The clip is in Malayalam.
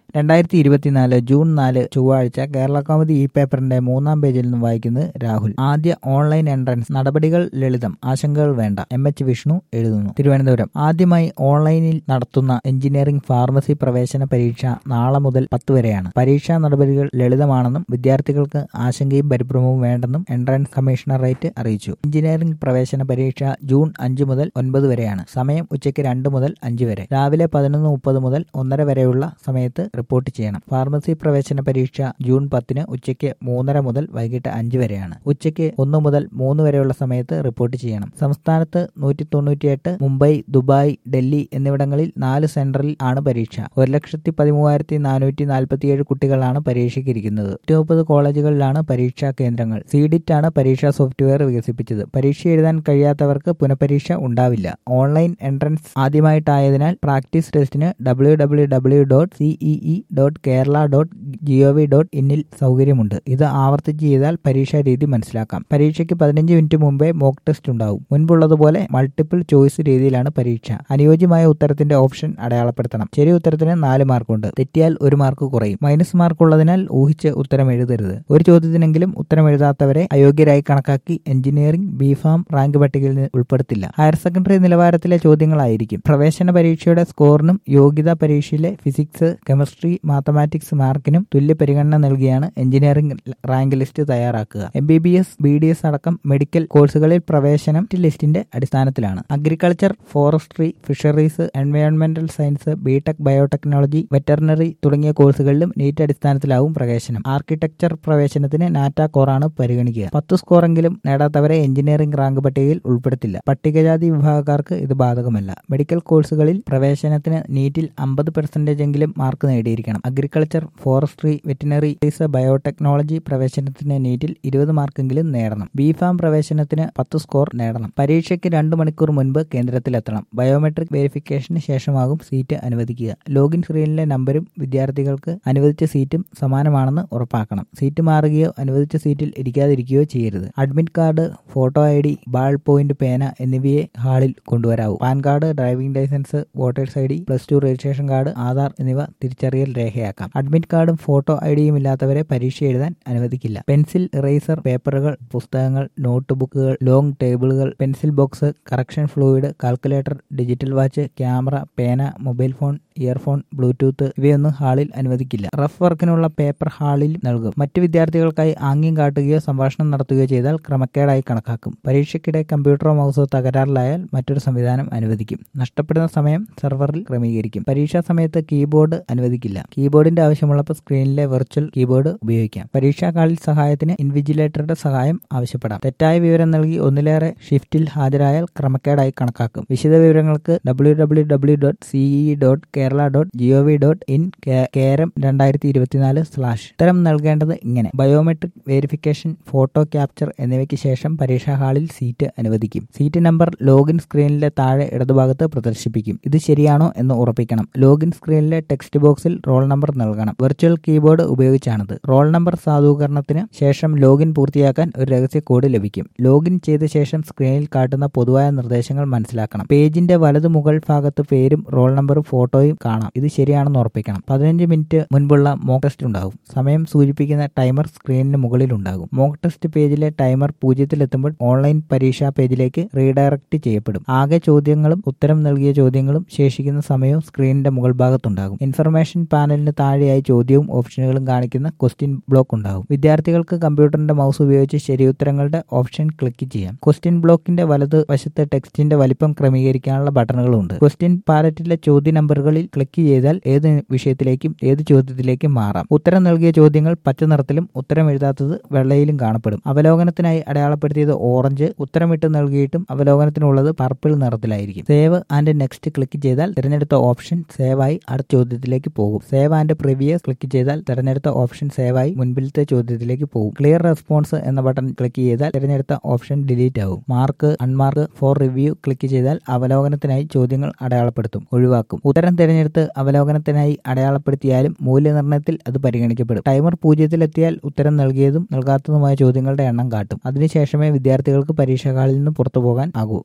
രണ്ടായിരത്തി ഇരുപത്തിനാല് ജൂൺ നാല് ചൊവ്വാഴ്ച കേരള കൗമുദി ഇ പേപ്പറിന്റെ മൂന്നാം പേജിൽ നിന്നും വായിക്കുന്നത് രാഹുൽ ആദ്യ ഓൺലൈൻ എൻട്രൻസ് നടപടികൾ ലളിതം ആശങ്കകൾ വേണ്ട എം എച്ച് വിഷ്ണു എഴുതുന്നു തിരുവനന്തപുരം ആദ്യമായി ഓൺലൈനിൽ നടത്തുന്ന എഞ്ചിനീയറിംഗ് ഫാർമസി പ്രവേശന പരീക്ഷ നാളെ മുതൽ പത്ത് വരെയാണ് പരീക്ഷാ നടപടികൾ ലളിതമാണെന്നും വിദ്യാർത്ഥികൾക്ക് ആശങ്കയും പരിഭ്രമവും വേണ്ടെന്നും എൻട്രൻസ് കമ്മീഷണറേറ്റ് അറിയിച്ചു എഞ്ചിനീയറിംഗ് പ്രവേശന പരീക്ഷ ജൂൺ അഞ്ച് മുതൽ ഒൻപത് വരെയാണ് സമയം ഉച്ചയ്ക്ക് രണ്ട് മുതൽ അഞ്ച് വരെ രാവിലെ പതിനൊന്ന് മുപ്പത് മുതൽ ഒന്നര വരെയുള്ള സമയത്ത് റിപ്പോർട്ട് ചെയ്യണം ഫാർമസി പ്രവേശന പരീക്ഷ ജൂൺ പത്തിന് ഉച്ചയ്ക്ക് മൂന്നര മുതൽ വൈകിട്ട് അഞ്ച് വരെയാണ് ഉച്ചയ്ക്ക് ഒന്ന് മുതൽ മൂന്ന് വരെയുള്ള സമയത്ത് റിപ്പോർട്ട് ചെയ്യണം സംസ്ഥാനത്ത് നൂറ്റി തൊണ്ണൂറ്റിയെട്ട് മുംബൈ ദുബായ് ഡൽഹി എന്നിവിടങ്ങളിൽ നാല് സെന്ററിൽ ആണ് പരീക്ഷ ഒരു ലക്ഷത്തി പതിമൂവായിരത്തി നാനൂറ്റി നാൽപ്പത്തിയേഴ് കുട്ടികളാണ് പരീക്ഷയ്ക്ക് ഇരിക്കുന്നത് നൂറ്റി മുപ്പത് കോളേജുകളിലാണ് പരീക്ഷാ കേന്ദ്രങ്ങൾ സീഡിറ്റ് ആണ് പരീക്ഷാ സോഫ്റ്റ്വെയർ വികസിപ്പിച്ചത് പരീക്ഷ എഴുതാൻ കഴിയാത്തവർക്ക് പുനഃപരീക്ഷ ഉണ്ടാവില്ല ഓൺലൈൻ എൻട്രൻസ് ആദ്യമായിട്ടായതിനാൽ പ്രാക്ടീസ് ടെസ്റ്റിന് W W W dot CEE dot Kerala dot GOV dot ഇന്നിൽ സൗകര്യമുണ്ട് ഇത് ആവർത്തിച്ച് ചെയ്താൽ പരീക്ഷാ രീതി മനസ്സിലാക്കാം പരീക്ഷയ്ക്ക് പതിനഞ്ച് മിനിറ്റ് മുമ്പേ മോക്ക് ടെസ്റ്റ് ഉണ്ടാവും മുൻപുള്ളതുപോലെ മൾട്ടിപ്പിൾ ചോയ്സ് രീതിയിലാണ് പരീക്ഷ അനുയോജ്യമായ ഉത്തരത്തിന്റെ ഓപ്ഷൻ അടയാളപ്പെടുത്തണം ശരി ഉത്തരത്തിന് നാല് മാർക്കുണ്ട് തെറ്റിയാൽ ഒരു മാർക്ക് കുറയും മൈനസ് മാർക്ക് ഉള്ളതിനാൽ ഊഹിച്ച് ഉത്തരം എഴുതരുത് ഒരു ചോദ്യത്തിനെങ്കിലും ഉത്തരം എഴുതാത്തവരെ അയോഗ്യരായി കണക്കാക്കി എഞ്ചിനീയറിംഗ് ബിഫാം റാങ്ക് പട്ടികയിൽ നിന്ന് ഉൾപ്പെടുത്തില്ല ഹയർ സെക്കൻഡറി നിലവാരത്തിലെ ചോദ്യങ്ങളായിരിക്കും പ്രവേശന പരീക്ഷയുടെ സ്കോറിനും യോഗ്യതാ പരീക്ഷയിലെ ഫിസിക്സ് കെമിസ്ട്രി മാത്തമാറ്റിക്സ് മാർക്കിനും തുല്യ പരിഗണന നൽകിയാണ് എഞ്ചിനീയറിംഗ് റാങ്ക് ലിസ്റ്റ് തയ്യാറാക്കുക M B B S B D S അടക്കം മെഡിക്കൽ കോഴ്സുകളിൽ പ്രവേശനം ലിസ്റ്റിന്റെ അടിസ്ഥാനത്തിലാണ് അഗ്രികൾച്ചർ ഫോറസ്ട്രി ഫിഷറീസ് എൻവയോൺമെന്റൽ സയൻസ് ബിടെക് ബയോടെക്നോളജി വെറ്ററിനറി തുടങ്ങിയ കോഴ്സുകളിലും നീറ്റ് അടിസ്ഥാനത്തിലാവും പ്രവേശനം ആർക്കിടെക്ചർ പ്രവേശനത്തിന് നാറ്റ കോറാണ് പരിഗണിക്കുക പത്ത് സ്കോറെങ്കിലും നേടാത്തവരെ എഞ്ചിനീയറിംഗ് റാങ്ക് പട്ടികയിൽ ഉൾപ്പെടുത്തില്ല പട്ടികജാതി വിഭാഗക്കാർക്ക് ഇത് ബാധകമല്ല മെഡിക്കൽ കോഴ്സുകളിൽ പ്രവേശനത്തിന് നീറ്റിൽ അമ്പത് പെർസെന്റേജ് എങ്കിലും മാർക്ക് നേടിയിരിക്കണം അഗ്രികൾച്ചർ ഫോറസ്ട്രി വെറ്റിനറി ബയോടെക്നോളജി പ്രവേശനത്തിന് നീറ്റിൽ ഇരുപത് മാർക്കെങ്കിലും നേടണം ബിഫാം പ്രവേശനത്തിന് പത്ത് സ്കോർ നേടണം പരീക്ഷയ്ക്ക് രണ്ട് മണിക്കൂർ മുൻപ് കേന്ദ്രത്തിലെത്തണം ബയോമെട്രിക് വെരിഫിക്കേഷന് ശേഷമാകും സീറ്റ് അനുവദിക്കുക ലോഗിൻ സ്ക്രീനിലെ നമ്പരും വിദ്യാർത്ഥികൾക്ക് അനുവദിച്ച സീറ്റും സമാനമാണെന്ന് ഉറപ്പാക്കണം സീറ്റ് മാറുകയോ അനുവദിച്ച സീറ്റിൽ ഇരിക്കാതിരിക്കുകയോ ചെയ്യരുത് admit card photo I D ball point പേന എന്നിവയെ ഹാളിൽ കൊണ്ടുവരാവൂ PAN card driving licence voters I D plus two registration card Aadhaar എന്നിവ തിരിച്ചറിയൽ രേഖയാക്കാം അഡ്മിറ്റ് കാർഡും ഫോട്ടോ ഐ ഡിയും ഇല്ലാത്തവരെ പരീക്ഷ എഴുതാൻ അനുവദിക്കില്ല പെൻസിൽ ഇറേസർ പേപ്പറുകൾ പുസ്തകങ്ങൾ നോട്ട് ബുക്കുകൾ ലോങ് ടേബിളുകൾ pencil box correction fluid calculator digital watch camera പേന മൊബൈൽ ഫോൺ ഇയർഫോൺ ബ്ലൂടൂത്ത് ഇവയൊന്നും ഹാളിൽ അനുവദിക്കില്ല റഫ് വർക്കിനുള്ള പേപ്പർ ഹാളിൽ നൽകും മറ്റു വിദ്യാർത്ഥികൾക്കായി ആംഗ്യം കാട്ടുകയോ സംഭാഷണം നടത്തുകയോ ചെയ്താൽ ക്രമക്കേടായി കണക്കാക്കും പരീക്ഷയ്ക്കിടെ കമ്പ്യൂട്ടറോ മൗസോ തകരാറിലായാൽ മറ്റൊരു സംവിധാനം അനുവദിക്കും നഷ്ടപ്പെടുന്ന സമയം സെർവറിൽ ക്രമീകരിക്കും പരീക്ഷാ സമയത്ത് കീബോർഡ് അനുവദിക്കില്ല കീബോർഡിന്റെ ആവശ്യമുള്ളപ്പോൾ സ്ക്രീനിലെ വെർച്വൽ കീബോർഡ് ഉപയോഗിക്കാം പരീക്ഷാ കാളിൽ സഹായത്തിന് ഇൻവിജിലേറ്ററുടെ സഹായം ആവശ്യപ്പെടാം തെറ്റായ വിവരം നൽകി ഒന്നിലേറെ ഷിഫ്റ്റിൽ ഹാജരായാൽ ക്രമക്കേടായി കണക്കാക്കും വിശദ വിവരങ്ങൾക്ക് W W W dot CE dot Kerala dot GOV dot in KEAM രണ്ടായിരത്തി ഇരുപത്തിനാല് സ്ലാഷ് ഉത്തരം നൽകേണ്ടത് ഇങ്ങനെ ബയോമെട്രിക് വെരിഫിക്കേഷൻ ഫോട്ടോ ക്യാപ്ചർ എന്നിവയ്ക്ക് ശേഷം പരീക്ഷാ ഹാളിൽ സീറ്റ് അനുവദിക്കും സീറ്റ് നമ്പർ ലോഗിൻ സ്ക്രീനിലെ താഴെ ഇടതുഭാഗത്ത് പ്രദർശിപ്പിക്കും ഇത് ശരിയാണോ എന്ന് ഉറപ്പിക്കണം ലോഗിൻ സ്ക്രീനിലെ ടെക്സ്റ്റ് ബോക്സിൽ റോൾ നമ്പർ നൽകണം വെർച്വൽ കീബോർഡ് ഉപയോഗിച്ചാണിത് റോൾ നമ്പർ സാധൂകരണത്തിന് ശേഷം ലോഗിൻ പൂർത്തിയാക്കാൻ ഒരു രഹസ്യ കോഡ് ലഭിക്കും ലോഗിൻ ചെയ്ത ശേഷം സ്ക്രീനിൽ കാട്ടുന്ന പൊതുവായ നിർദ്ദേശങ്ങൾ മനസ്സിലാക്കണം പേജിന്റെ വലതു മുകൾ ഭാഗത്ത് പേരും റോൾ നമ്പറും ഫോട്ടോയും കാണാം ഇത് ശരിയാണെന്ന് ഉറപ്പിക്കണം പതിനഞ്ച് മിനിറ്റ് മുൻപുള്ള മോക്ക് ടെസ്റ്റ് ഉണ്ടാകും സമയം സൂചിപ്പിക്കുന്ന ടൈമർ സ്ക്രീനിന് മുകളിൽ ഉണ്ടാകും മോക്ക് ടെസ്റ്റ് പേജിലെ ടൈമർ പൂജ്യത്തിലെത്തുമ്പോൾ ഓൺലൈൻ പരീക്ഷാ പേജിലേക്ക് റീഡയറക്ട് ചെയ്യപ്പെടും ആകെ ചോദ്യങ്ങളും ഉത്തരം നൽകിയ ചോദ്യങ്ങളും ശേഷിക്കുന്ന സമയവും സ്ക്രീനിന്റെ മുകൾ ഭാഗത്തുണ്ടാകും ഇൻഫർമേഷൻ പാനലിന് താഴെയായി ചോദ്യവും ഓപ്ഷനുകളും കാണിക്കുന്ന ക്വസ്റ്റ്യൻ ബ്ലോക്ക് ഉണ്ടാകും വിദ്യാർത്ഥികൾക്ക് കമ്പ്യൂട്ടറിന്റെ മൗസ് ഉപയോഗിച്ച് ശരിയുത്തരങ്ങളുടെ ഓപ്ഷൻ ക്ലിക്ക് ചെയ്യാം ക്വസ്റ്റ്യൻ ബ്ലോക്കിന്റെ വലത് വശത്തെ ടെക്സ്റ്റിന്റെ വലിപ്പം ക്രമീകരിക്കാനുള്ള ബട്ടണുകളുണ്ട് ക്വസ്റ്റ്യൻ പാലറ്റിലെ ചോദ്യ നമ്പറുകളിൽ ക്ലിക്ക് ചെയ്താൽ ഏത് വിഷയത്തിലേക്കും ഏത് ചോദ്യത്തിലേക്കും മാറാം ഉത്തരം നൽകിയ ചോദ്യങ്ങൾ പച്ച നിറത്തിലും ഉത്തരം എഴുതാത്തത് വെള്ളയിലും കാണപ്പെടും അവലോകനത്തിനായി അടയാളപ്പെടുത്തിയത് ഓറഞ്ച് ഉത്തരമിട്ട് നൽകിയിട്ടും അവലോകനത്തിനുള്ളത് പർപ്പിൾ നിറത്തിലായിരിക്കും സേവ് ആൻഡ് നെക്സ്റ്റ് ക്ലിക്ക് ചെയ്താൽ തിരഞ്ഞെടുത്ത ഓപ്ഷൻ സേവായി അടുത്ത ചോദ്യത്തിലേക്ക് പോകും സേവ് ആൻഡ് പ്രിവിയസ് ക്ലിക്ക് ചെയ്താൽ തിരഞ്ഞെടുത്ത ഓപ്ഷൻ സേവായി മുൻപിലത്തെ ചോദ്യത്തിലേക്ക് പോകും ക്ലിയർ റെസ്പോൺസ് എന്ന ബട്ടൺ ക്ലിക്ക് ചെയ്താൽ തിരഞ്ഞെടുത്ത ഓപ്ഷൻ ഡിലീറ്റ് ആവും mark unmark for review click ചെയ്താൽ അവലോകനത്തിനായി ചോദ്യങ്ങൾ അടയാളപ്പെടുത്തും ഒഴിവാക്കും ഉത്തരം തിരഞ്ഞെടുത്ത് അവലോകനത്തിനായി അടയാളപ്പെടുത്തിയാലും മൂല്യനിർണ്ണയത്തിൽ അത് പരിഗണിക്കപ്പെടും ടൈമർ പൂജ്യത്തിലെത്തിയാൽ ഉത്തരം നൽകിയതും നൽകാത്തതുമായ ചോദ്യങ്ങളുടെ എണ്ണം കാട്ടും അതിനുശേഷമേ വിദ്യാർത്ഥികൾക്ക് പരീക്ഷാ ഹാളിൽ നിന്ന് പുറത്തു പോകാൻ ആകൂ